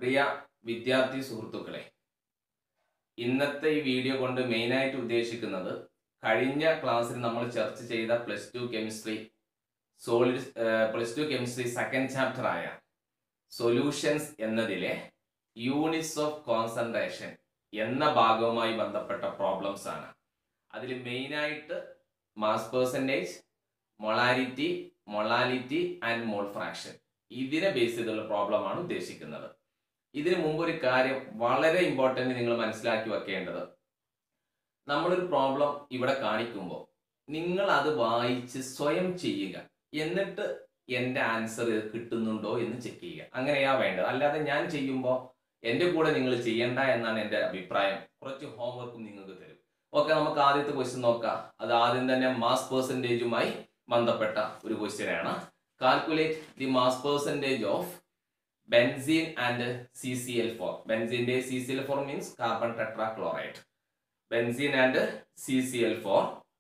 പ്രിയ വിദ്യാർത്ഥി സുഹൃത്തുക്കളെ ഇന്നത്തെ ഈ വീഡിയോ കൊണ്ട് മെയിനായിട്ട് ഉദ്ദേശിക്കുന്നത് കഴിഞ്ഞ ക്ലാസ്സിൽ നമ്മൾ ചർച്ച ചെയ്ത plus two chemistry solid plus two chemistry second chapter ആയ സൊല്യൂഷൻസ് എന്നതിലെ യൂണിറ്റ്സ് ഓഫ് കോൺസെൻട്രേഷൻ എന്ന ഭാഗവുമായി ബന്ധപ്പെട്ട പ്രോബ്ലംസ് ആണ് അതിൽ മെയിനായിട്ട് mass percentage molarity molality and mole fraction ഇതിനെ ബേസ് ചെയ്തുള്ള പ്രോബ്ലമാണ് ഉദ്ദേശിക്കുന്നത് ഇതിനു മുമ്പ് ഒരു കാര്യം വളരെ ഇമ്പോർട്ടൻ്റ് നിങ്ങൾ മനസ്സിലാക്കി വെക്കേണ്ടത് നമ്മളൊരു പ്രോബ്ലം ഇവിടെ കാണിക്കുമ്പോൾ നിങ്ങൾ അത് വായിച്ച് സ്വയം ചെയ്യുക എന്നിട്ട് എൻ്റെ ആൻസർ കിട്ടുന്നുണ്ടോ എന്ന് ചെക്ക് ചെയ്യുക അങ്ങനെയാ വേണ്ടത് അല്ലാതെ ഞാൻ ചെയ്യുമ്പോൾ എൻ്റെ കൂടെ നിങ്ങൾ ചെയ്യണ്ട എന്നാണ് എൻ്റെ അഭിപ്രായം കുറച്ച് ഹോംവർക്കും നിങ്ങൾക്ക് തരും ഓക്കെ നമുക്ക് ആദ്യത്തെ ക്വസ്റ്റ്യൻ നോക്കാം അത് ആദ്യം തന്നെ മാസ് പെർസെൻറ്റേജുമായി ബന്ധപ്പെട്ട ഒരു ക്വസ്റ്റ്യൻ ആണ് calculate the mass percentage of benzene and C C L four ബെൻസീൻ്റെ C C L four means carbon tetrachloride benzene and C C L four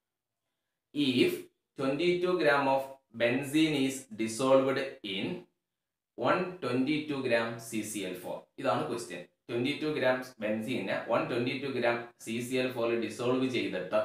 if 22 gram of benzene is dissolved in 122 gram CCl4 ഇതാണ് question 22 gram ബെൻസീനെ 122 gram C C L ഫോറിൽ dissolve ചെയ്തിട്ട്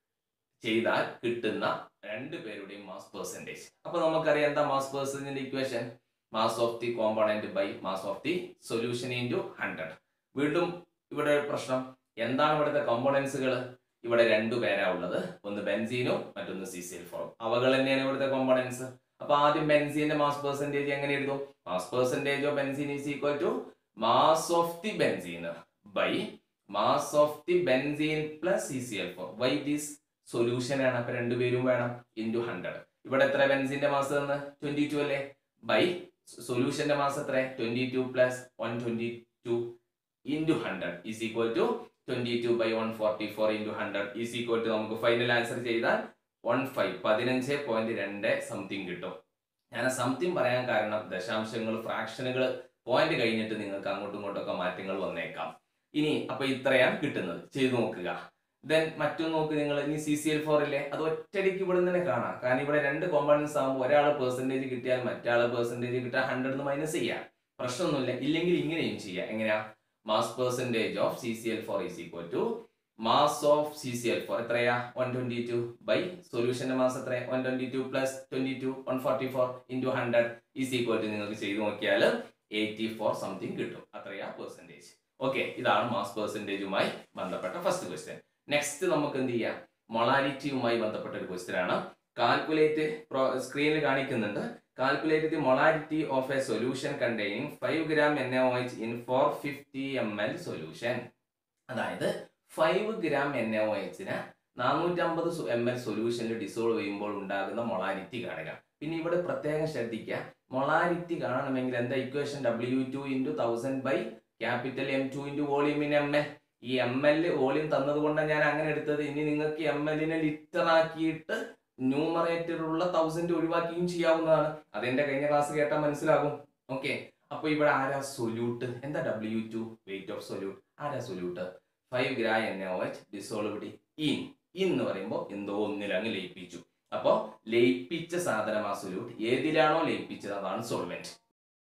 ചെയ്താൽ കിട്ടുന്ന രണ്ട് പേരുടെയും mass percentage അപ്പൊ നമുക്കറിയാം എന്താ മാസ് പെർസെൻറ്റേജിന്റെ equation mass of the component by mass of the solution into hundred വീണ്ടും ഇവിടെ ഒരു പ്രശ്നം എന്താണ് ഇവിടുത്തെ കോമ്പോണൻസുകൾ ഇവിടെ രണ്ടു പേരാ ഉള്ളത് ഒന്ന് ബെൻസീനും മറ്റൊന്ന് സി സി എൽ ഫോറും അവകൾ തന്നെയാണ് ഇവിടുത്തെ കോമ്പണൻസ് അപ്പൊ ആദ്യം ബെൻസീന്റെ മാസ് പെർസെന്റേജ് എങ്ങനെ എഴുതും mass percentage of benzene is equal to mass of the benzene by mass of the benzene plus C C L four why this solution ആണ് അപ്പൊ രണ്ടുപേരും വേണം ഇൻറ്റു ഹൺഡ്രഡ് ഇവിടെ എത്ര ബെൻസിന്റെ മാസ് തന്ന് ട്വന്റി ടു അല്ലേ ബൈ സൊല്യൂഷന്റെ മാസ് എത്ര twenty two plus one twenty two into hundred is equal to twenty two by one forty four into hundred is equal to നമുക്ക് ഫൈനൽ ആൻസർ ചെയ്താൽ one five പതിനഞ്ച് point രണ്ട് something കിട്ടും ഞാൻ something പറയാൻ കാരണം ദശാംശങ്ങൾ ഫ്രാക്ഷനുകൾ പോയിന്റ് കഴിഞ്ഞിട്ട് നിങ്ങൾക്ക് അങ്ങോട്ടും ഇങ്ങോട്ടൊക്കെ മാറ്റങ്ങൾ വന്നേക്കാം ഇനി അപ്പൊ ഇത്രയാണ് കിട്ടുന്നത് ചെയ്തു നോക്കുക ദെൻ മറ്റൊന്ന് നോക്ക് നിങ്ങൾ ഇനി സി സി എൽ ഫോർ ഇല്ലേ അത് ഒറ്റയടിക്ക് ഇവിടെ തന്നെ കാണാം കാരണം ഇവിടെ രണ്ട് കോമ്പണൻസ് ആകുമ്പോൾ ഒരാൾ പെർസെന്റേജ് കിട്ടിയാൽ മറ്റാൾ പെർസെന്റേജ് കിട്ടാൻ ഹൺഡ്രഡ് മൈനസ് ചെയ്യാം പ്രശ്നമൊന്നുമില്ല ഇല്ലെങ്കിൽ ഇങ്ങനെയും ചെയ്യാം എങ്ങനെയാ mass percentage of C C L four is equal to mass of C C L four എത്രയാ വൺ ട്വന്റി ടു ബൈ സൊല്യൂഷന്റെ മാസ് എത്ര one twenty two plus twenty two one forty four into hundred is equal to നിങ്ങൾക്ക് ചെയ്ത് നോക്കിയാൽ eighty four something കിട്ടും അത്രയാ percentage okay ഇതാണ് mass പെർസെന്റേജുമായി ബന്ധപ്പെട്ട ഫസ്റ്റ് ക്വസ്റ്റ്യൻ നെക്സ്റ്റ് നമുക്ക് എന്ത് ചെയ്യാം മൊളാരിറ്റിയുമായി ബന്ധപ്പെട്ട ഒരു ക്വസ്റ്റ്യൻ ആണ് കാൽക്കുലേറ്റ് സ്ക്രീനിൽ കാണിക്കുന്നുണ്ട് calculate the molarity of a solution containing five gram N O H in four fifty M L solution അതായത് ഫൈവ് ഗ്രാം എൻ ഒ എച്ചിന് നാനൂറ്റമ്പത് എം എൽ സൊല്യൂഷനിൽ ഡിസോൾവ് ചെയ്യുമ്പോൾ ഉണ്ടാകുന്ന മൊളാരിറ്റി കാണുക പിന്നെ ഇവിടെ പ്രത്യേകം ശ്രദ്ധിക്കുക മൊളാരിറ്റി കാണണമെങ്കിൽ എന്താ equation W two into thousand by capital M two into volume in M L ഈ എം എൽ വോളിയം തന്നത് കൊണ്ടാണ് ഞാൻ അങ്ങനെ എടുത്തത് ഇനി നിങ്ങൾക്ക് എം എല്ലിനെ ലിറ്റർ ആക്കിയിട്ട് ന്യൂമറേറ്ററുള്ള തൗസൻഡ് ഒഴിവാക്കിയും ചെയ്യാവുന്നതാണ് അതെന്റെ കഴിഞ്ഞ ക്ലാസ് കേട്ടാൽ മനസ്സിലാകും ഓക്കെ അപ്പൊ ഇവിടെ ആരാ സൊല്യൂട്ട് എന്താ W two weight of solute ആരാ solute five gram N O H dissolved in in എന്ന് പറയുമ്പോൾ എന്തോ ഒന്നിലങ്ങ് ലയിപ്പിച്ചു അപ്പോ ലയിപ്പിച്ച സാധനം ആ സൊല്യൂട്ട് ഏതിലാണോ ലയിപ്പിച്ചത് അതാണ് സോൾവെന്റ്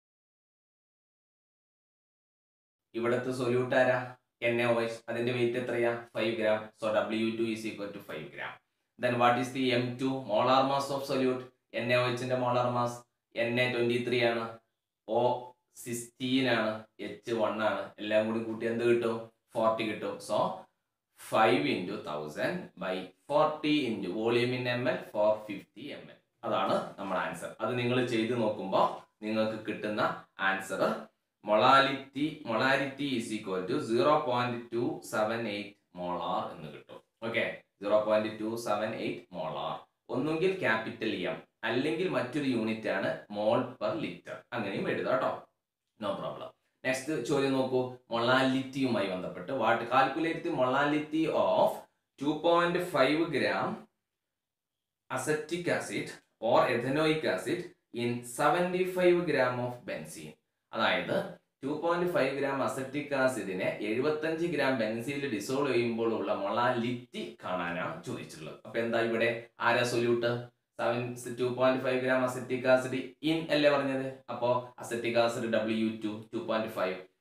ഇവിടത്തെ സൊല്യൂട്ട് ആരാ എൻ ഒ എച്ച് അതിന്റെ വെയിറ്റ് എത്രയാ five gram so W two is equal to five gram then what is the M two molar mass of solute N A എച്ചിന്റെ molar mass N A twenty three ആണ് O sixteen ആണ് H one ആണ് എല്ലാം കൂടി കൂട്ടി എന്ത് കിട്ടും forty കിട്ടും so five into thousand by forty into volume in M L four fifty M L അതാണ് നമ്മുടെ ആൻസർ അത് നിങ്ങൾ ചെയ്ത് നോക്കുമ്പോൾ നിങ്ങൾക്ക് കിട്ടുന്ന answer molality molarity is equal to zero point two seven eight molar എന്ന് കിട്ടും okay zero point two seven eight molar ഒന്നുകിൽ ക്യാപിറ്റൽ എം അല്ലെങ്കിൽ മറ്റൊരു യൂണിറ്റ് ആണ് മോൾ പെർ ലിറ്റർ അങ്ങനെയും എഴുതാം കേട്ടോ നോ പ്രോബ്ലം നെക്സ്റ്റ് ചോദ്യം നോക്കൂ മൊളാലിറ്റിയുമായി ബന്ധപ്പെട്ട് what calculate the molality of two point five gram acetic acid or ethanoic acid in seventy five gram of benzene അതായത് two point five gram acetic ആസിഡിനെ എഴുപത്തഞ്ച് ഗ്രാം ബെൻസീനിൽ ഡിസോൾവ് ചെയ്യുമ്പോൾ ഉള്ള മൊളാലിറ്റി കാണാനാണ് ചോദിച്ചിട്ടുള്ളത് അപ്പൊ എന്താ ഇവിടെ ആരാ solute seven two point five gram acetic acid in അല്ലേ പറഞ്ഞത് അപ്പോ acetic acid W two two point five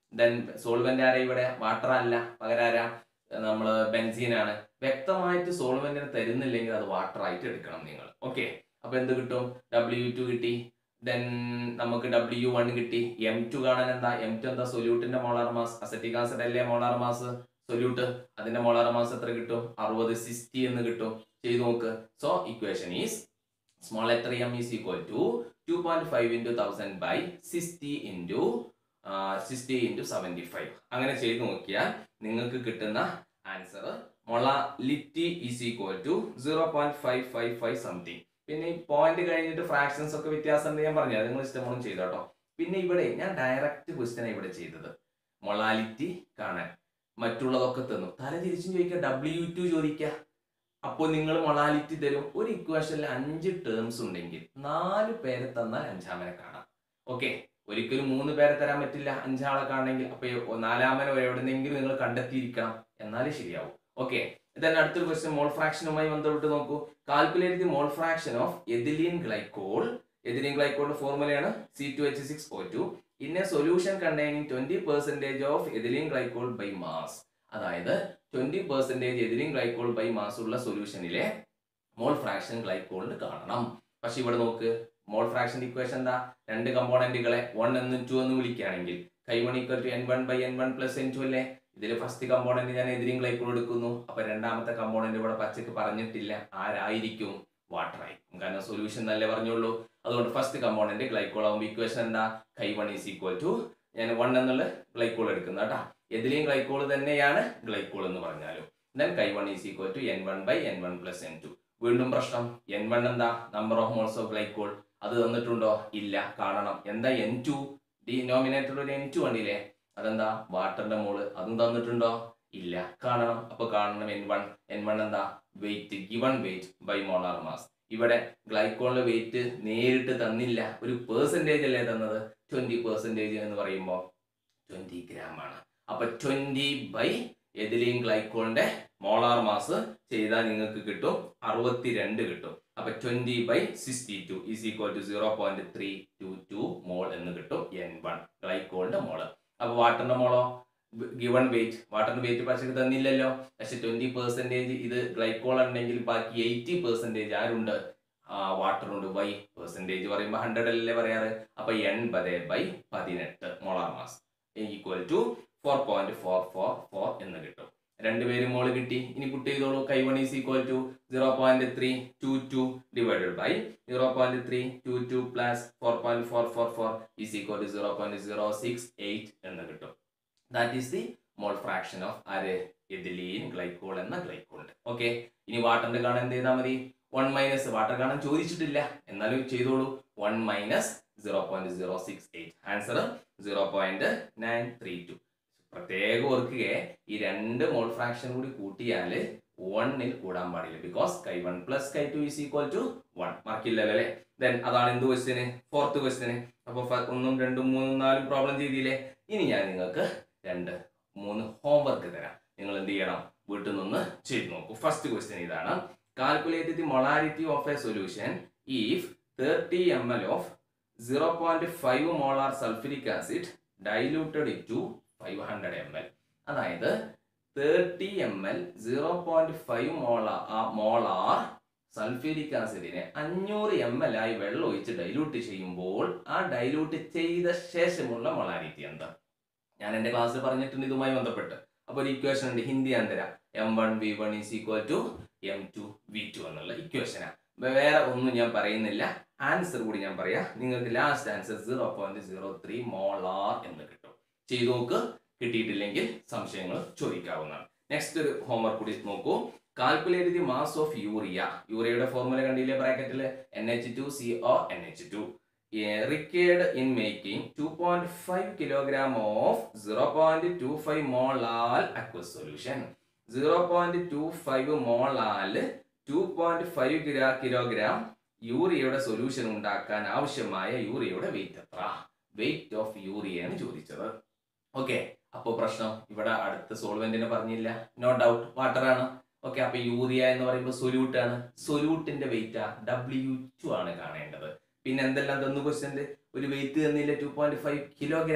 then solvent ആരാ ഇവിടെ വാട്ടർ അല്ല പകരം ആരാ നമ്മൾ ബെൻസീനാണ് വ്യക്തമായിട്ട് സോൾവെന്റിന് തരുന്നില്ലെങ്കിൽ അത് വാട്ടർ ആയിട്ട് എടുക്കണം നിങ്ങൾ ഓക്കെ അപ്പൊ എന്ത് കിട്ടും ഡബ്ല്യു ടു കിട്ടി ദെൻ നമുക്ക് ഡബ്ല്യു വൺ കിട്ടി എം ടു കാണാൻ എന്താ എം ടു എന്താ സൊല്യൂട്ടിന്റെ മോളാർ മാസ് അസറ്റിക് ആസിഡ് അല്ലേ മോളാർ മാസ് സൊല്യൂട്ട് അതിന്റെ മോളാർ മാസ് എത്ര കിട്ടും അറുപത് സിക്സ്റ്റി എന്ന് കിട്ടും ചെയ്തു നോക്ക് so equation is small letter M is equal to two point five into thousand by sixty into sixty into seventy five അങ്ങനെ ചെയ്ത് നോക്കിയാൽ നിങ്ങൾക്ക് കിട്ടുന്ന answer molality is equal to zero point five five five something പിന്നെ ഈ point കഴിഞ്ഞിട്ട് fractions ഒക്കെ വ്യത്യാസം ഉണ്ട് ഞാൻ പറഞ്ഞു അത് നിങ്ങൾ ഇഷ്ടമൊന്നും ചെയ്തോ കേട്ടോ പിന്നെ ഇവിടെ ഞാൻ ഡയറക്റ്റ് ക്വസ്റ്റ്യൻ ഇവിടെ ചെയ്തത് മൊളാലിറ്റി കാണാൻ മറ്റുള്ളതൊക്കെ തന്നു തല തിരിച്ചും ചോദിക്കുക ഡബ്ല്യു ടു ചോദിക്കുക അപ്പോൾ നിങ്ങൾ മൊളാലിറ്റി തരും ഒരു ഇക്വേഷനിൽ അഞ്ച് ടേംസ് ഉണ്ടെങ്കിൽ നാല് പേരെ തന്നാൽ അഞ്ചാമനെ കാണാം ഓക്കെ ഒരിക്കലും മൂന്ന് പേരെ തരാൻ പറ്റില്ല അഞ്ചാളെ കാണണമെങ്കിൽ അപ്പൊ നാലാമനെ എവിടെന്നെങ്കിലും നിങ്ങൾ കണ്ടെത്തിയിരിക്കണം എന്നാലേ ശരിയാവും ഓക്കെ then അടുത്തൊരു ക്വസ്റ്റ്യൻ മോൾ ഫ്രാക്ഷനുമായി ബന്ധപ്പെട്ട് നോക്കൂ calculate the mole fraction of ethylene glycol ethylene ഗ്ലൈക്കോളിന്റെ ഫോർമുലയാണ് C two H six O two in a solution containing twenty percentage of ethylene glycol by mass അതായത് twenty percentage ethylene glycol by mass ഉള്ള സൊല്യൂഷനിലെ mole fraction ഗ്ലൈക്കോളിന് കാണണം പക്ഷെ ഇവിടെ നോക്ക് mole fraction equation എന്താ രണ്ട് കമ്പോണന്റുകളെ വൺ എന്നും ടു എന്നും വിളിക്കുകയാണെങ്കിൽ chi one equal to N one by N one plus N two അല്ലേ ഇതിൽ ഫസ്റ്റ് കമ്പോണന്റ് ഞാൻ എതിരും ഗ്ലൈക്കോൾ എടുക്കുന്നു അപ്പൊ രണ്ടാമത്തെ കമ്പോണന്റ് ഇവിടെ പച്ചക്ക് പറഞ്ഞിട്ടില്ല ആരായിരിക്കും വാട്ടർ ആയിരിക്കും കാരണം സൊല്യൂഷൻ എന്നല്ലേ പറഞ്ഞുള്ളൂ അതുകൊണ്ട് ഫസ്റ്റ് കമ്പോണന്റ് ഗ്ലൈക്കോൾ ആകുമ്പോൾ ഇക്വേഷൻ എന്താ chi one is equal to ഞാൻ വൺ എന്നുള്ള ഗ്ലൈക്കോൾ എടുക്കുന്നത് കേട്ടാ എതിലെയും ഗ്ലൈക്കോൾ തന്നെയാണ് ഗ്ലൈക്കോൾ എന്ന് പറഞ്ഞാലും then chi one is equal to N one by N one plus N two വീണ്ടും പ്രശ്നം എൻ വൺ എന്താ number of moles of glycol അത് തന്നിട്ടുണ്ടോ ഇല്ല കാണണം എന്താ എൻ ടു ഡിനോമിനേറ്ററിൽ ഒരു എൻ ടു കണ്ടില്ലേ അതെന്താ വാട്ടറിന്റെ മോള് അതും തന്നിട്ടുണ്ടോ ഇല്ല കാണണം അപ്പൊ കാണണം എൻ വൺ എൻ വൺ എന്താ weight given weight by molar mass ഇവിടെ ഗ്ലൈക്കോളിന്റെ വെയിറ്റ് നേരിട്ട് തന്നില്ല ഒരു പേഴ്സൻറ്റേജ് അല്ലേ തന്നത് ട്വന്റി പെർസെൻറ്റേജ് എന്ന് പറയുമ്പോൾ ട്വന്റി ഗ്രാം ആണ് അപ്പൊ ട്വന്റി ബൈ എതിലെയും ഗ്ലൈക്കോളിന്റെ മോളാർ മാസ് ചെയ്താൽ നിങ്ങൾക്ക് കിട്ടും അറുപത്തിരണ്ട് കിട്ടും അപ്പൊ twenty by sixty two is equal to zero point three two two mole എന്ന് കിട്ടും എൻ വൺ ഗ്ലൈക്കോളിന്റെ മോള് അപ്പൊ വാട്ടറിന്റെ മോളോ ഗിവൺ വെയിറ്റ് വാട്ടറിന്റെ വെയിറ്റ് പക്ഷേ തന്നില്ലല്ലോ പക്ഷെ ട്വന്റി പെർസെന്റേജ് ഇത് ഗ്ലൈക്കോൾ ഉണ്ടെങ്കിൽ ബാക്കി എയ്റ്റി പെർസെന്റേജ് ആരുണ്ട് വാട്ടർ ഉണ്ട് വൈ പെർസെന്റേജ് പറയുമ്പോൾ ഹൺഡ്രഡ് അല്ലേ പറയാറ് അപ്പൊ എൺപത് ബൈ പതിനെട്ട് molar mass equal to four point four four four എന്ന് കിട്ടും രണ്ടുപേരും മോള് കിട്ടി ഇനി പുട്ട് ചെയ്തോളൂ chi one is equal to zero point three two two divided by zero point three two two plus four point four four four is equal to zero point zero six eight എന്ന് കിട്ടും that is the mole fraction of ആര് ethylene glycol എന്ന ഗ്ലൈക്കോളിന്റെ okay ഇനി വാട്ടറിന്റെ കാണാൻ എന്ത് ചെയ്താൽ മതി വൺ മൈനസ് വാട്ടർ കാണാൻ ചോദിച്ചിട്ടില്ല എന്നാലും ചെയ്തോളൂ one minus zero point zero six eight answer zero point nine three two പ്രത്യേകം ഓർക്കുകയെ ഈ രണ്ട് മോൾ ഫ്രാക്ഷൻ കൂടി കൂട്ടിയാൽ വണ്ണിൽ കൂടാൻ പാടില്ല because chi one plus chi two is equal to one മാർക്കില്ലല്ലോ അല്ലേ ദെൻ അതാണ് എന്ത് ക്വസ്റ്റിന് ഫോർത്ത് ക്വസ്റ്റിന് അപ്പൊ ഒന്നും രണ്ടും മൂന്നും നാലും പ്രോബ്ലം ചെയ്തില്ലേ ഇനി ഞാൻ നിങ്ങൾക്ക് രണ്ട് മൂന്ന് ഹോംവർക്ക് തരാം നിങ്ങൾ എന്ത് ചെയ്യണം വീട്ടിൽ നിന്ന് ചെയ്ത് നോക്കൂ ഫസ്റ്റ് ക്വസ്റ്റ്യൻ ഇതാണ് calculate the molarity of a solution if thirty M L of zero point five molar sulphuric acid diluted to five hundred M L അതായത് thirty M L zero point five molar molar sulphuric ആസിഡിനെ അഞ്ഞൂറ് M L ആയി വെള്ളം ഒഴിച്ച് dilute ചെയ്യുമ്പോൾ ആ dilute ചെയ്ത ശേഷമുള്ള മൊളാരിറ്റി എന്താ ഞാൻ എൻ്റെ ക്ലാസ്സിൽ പറഞ്ഞിട്ടുണ്ട് ഇതുമായി ബന്ധപ്പെട്ട് അപ്പോൾ ഒരു ഇക്വേഷൻ ഉണ്ട് ഹിന്ദി ഞാൻ തരാം M one V one is equal to M two V two എന്നുള്ള ഇക്വേഷനാണ് വേറെ ഒന്നും ഞാൻ പറയുന്നില്ല ആൻസർ കൂടി ഞാൻ പറയാം നിങ്ങൾക്ക് last answer zero point zero three molar എന്ന് കിട്ടും ചെയ്തു നോക്ക് കിട്ടിയിട്ടില്ലെങ്കിൽ സംശയങ്ങൾ ചോദിക്കാവുന്നതാണ് നെക്സ്റ്റ് ഒരു ഹോംവർക്ക് കൂടി നോക്കൂ calculate the mass of urea യൂറിയയുടെ ഫോർമുല കണ്ടില്ലേ ബ്രാക്കറ്റിൽ N H two C O N H two required in making two point five kilogram of zero point two five molal aqueous solution zero point two five molal two point five kilogram യൂറിയയുടെ solution ഉണ്ടാക്കാൻ ആവശ്യമായ യൂറിയയുടെ weight എത്ര weight of യൂറിയയാണ് ചോദിച്ചത് okay അപ്പോൾ പ്രശ്നം ഇവിടെ അടുത്ത സോൾവെന്റിനെ പറഞ്ഞില്ല നോ ഡൗട്ട് വാട്ടർ ആണ് ഓക്കെ അപ്പൊ യൂറിയ എന്ന് പറയുമ്പോൾ സൊല്യൂട്ട് ആണ് സൊല്യൂട്ടിന്റെ വെയിറ്റ് ഡബ്ല്യു ടു ആണ് കാണേണ്ടത് പിന്നെ എന്തെല്ലാം തന്നു ക്വസ്റ്റ്യൻ ഒരു വെയിറ്റ് തന്നില്ല ടു പോയിന്റ് ഫൈവ് കിലോഗ്രാം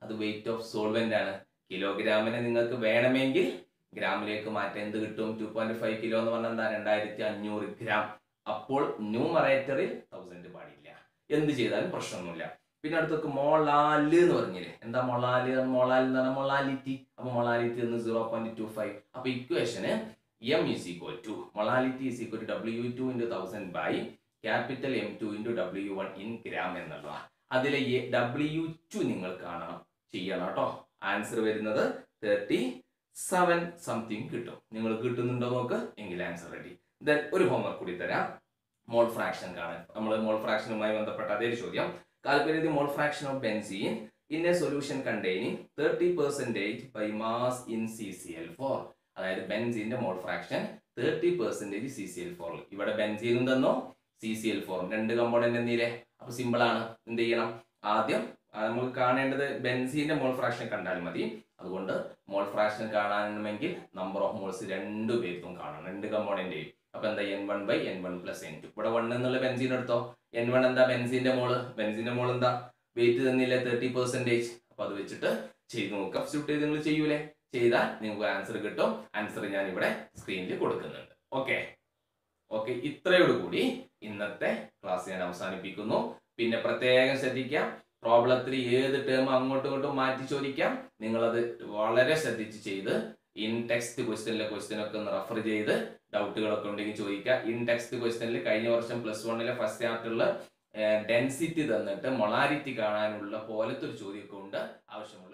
അത് വെയിറ്റ് ഓഫ് സോൾവെന്റ് ആണ് കിലോഗ്രാമിനെ നിങ്ങൾക്ക് വേണമെങ്കിൽ ഗ്രാമിലേക്ക് മാറ്റാൻ എന്ത് കിട്ടും ടു പോയിന്റ് ഫൈവ് കിലോ എന്ന് പറഞ്ഞാൽ എന്താ രണ്ടായിരത്തി അഞ്ഞൂറ് ഗ്രാം അപ്പോൾ ന്യൂമറേറ്ററിൽ തൗസൻഡ് പാടില്ല എന്ത് ചെയ്താലും പ്രശ്നമൊന്നുമില്ല പിന്നെ അടുത്തൊക്കെ മൊളാല് എന്ന് പറഞ്ഞില്ലേ എന്താ മൊളാല് മൊളാൽ എന്ന് പറഞ്ഞാൽ മൊളാലിറ്റി അപ്പൊ മൊളാലിറ്റി എന്ന് സീറോ പോയിന്റ് ടു ഫൈവ് അപ്പൊ ഇക്വേഷന് M is equal to molality is equal to W two into thousand by capital M two into W one in gram എന്നുള്ളതാണ് അതിലെ ഡബ്ല്യു ടു നിങ്ങൾ കാണണം ചെയ്യണം കേട്ടോ ആൻസർ വരുന്നത് തേർട്ടി സെവൻ സംതിങ് കിട്ടും നിങ്ങൾ കിട്ടുന്നുണ്ടോ നോക്ക് എങ്കിൽ ആൻസർ റെഡി ദെൻ ഒരു ഹോംവർക്ക് കൂടി തരാം മോൾ ഫ്രാക്ഷൻ കാണാൻ നമ്മൾ മോൾ ഫ്രാക്ഷനുമായി ബന്ധപ്പെട്ട അതേ ചോദ്യം calculate the mole fraction of benzene in a solution containing thirty percentage by mass in C C L four അതായത് ബെൻസീന്റെ mole fraction thirty percentage C C L four ഇവിടെ ബെൻസീനും തന്നോ സി സി എൽ ഫോറും രണ്ട് കമ്പോണന്റ് എന്തില്ലേ അപ്പൊ simple ആണ് എന്ത് ചെയ്യണം ആദ്യം ആ, നമുക്ക് കാണേണ്ടത് ബെൻസീന്റെ മോൾ ഫ്രാക്ഷൻ കണ്ടാൽ മതി അതുകൊണ്ട് മോൾ ഫ്രാക്ഷൻ കാണണമെങ്കിൽ നമ്പർ ഓഫ് മോൾസ് രണ്ടു പേർക്കും കാണണം രണ്ട് കമ്പോണന്റെയും അപ്പൊ എന്താ N one by N one plus N two ഇവിടെ വൺ എന്നുള്ള ബെൻസീൻ എടുത്തോ എൻ വൺ എന്താ ബെൻസീന്റെ മോള് ബെൻസീന്റെ മോൾ എന്താ വെയിറ്റ് തന്നില്ലേ തേർട്ടി പെർസെന്റേജ് അപ്പൊ അത് വെച്ചിട്ട് ചെയ്ത് നോക്കുക സബ്സ്റ്റിറ്റ്യൂട്ട് ചെയ്ത് നിങ്ങൾ ചെയ്യൂലേ ചെയ്താൽ നിങ്ങൾക്ക് ആൻസർ കിട്ടും ആൻസർ ഞാൻ ഇവിടെ സ്ക്രീനിൽ കൊടുക്കുന്നുണ്ട് ഓക്കെ ഓക്കെ ഇത്രയോട് കൂടി ഇന്നത്തെ ക്ലാസ് ഞാൻ അവസാനിപ്പിക്കുന്നു പിന്നെ പ്രത്യേകം ശ്രദ്ധിക്കാം പ്രോബ്ലത്തിൽ ഏത് ടേം അങ്ങോട്ടും ഇങ്ങോട്ടും മാറ്റി ചോദിക്കാം നിങ്ങളത് വളരെ ശ്രദ്ധിച്ച് ചെയ്ത് ഇൻ ടെക്സ്റ്റ് ക്വസ്റ്റ്യനിലെ ക്വസ്റ്റ്യൻ ഒക്കെ ഒന്ന് റെഫർ ചെയ്ത് ഡൗട്ടുകളൊക്കെ ഉണ്ടെങ്കിൽ ചോദിക്കുക ഇൻ ടെക്സ്റ്റ് ക്വസ്റ്റ്യനിൽ കഴിഞ്ഞ വർഷം പ്ലസ് വണ്ണിലെ ഫസ്റ്റ് ചാപ്റ്ററിൽ ഡെൻസിറ്റി തന്നിട്ട് മൊളാരിറ്റി കാണാനുള്ള പോലത്തെ ഒരു ചോദ്യമൊക്കെ ഉണ്ട് ആവശ്യമുള്ള